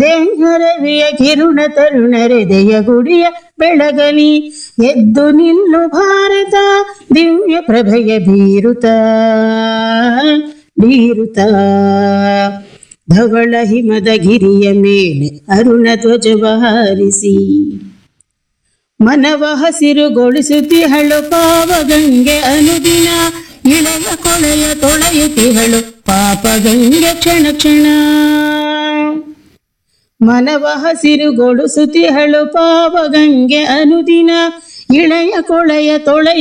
ದೇಹರವಿಯ ಕಿರುಣ ತರುಣರೆದೆಯ ಗುಡಿಯ ಬೆಳಗಲಿ ಎದ್ದು ನಿಲ್ಲು ಭಾರತ ದಿವ್ಯ ಪ್ರಭೆಯ ಬೀರುತ ಬೀರುತ ಧವಳ ಹಿಮದ ಗಿರಿಯ ಮೇಲೆ ಅರುಣ ಧ್ವಜವ ಹಾರಿಸಿ ಮನವ ಹಸಿರುಗೊಳಿಸುತ್ತಿಹಳು ಪಾವಗಂಗೆ ಅನುದಿನ ಇಳೆಯ ಕೊಳೆಯ ತೊಳೆಯುತ್ತಿಹಳು ಪಾಪಗಂಗೆ ಕ್ಷಣ ಕ್ಷಣ ಮನವ ಹಸಿರುಗೊಳಿಸುತ್ತಿಹಳು ಪಾವಗಂಗೆ ಅನುದಿನ ಇಳೆಯ ಕೊಳೆಯ ತೊಳೆಯ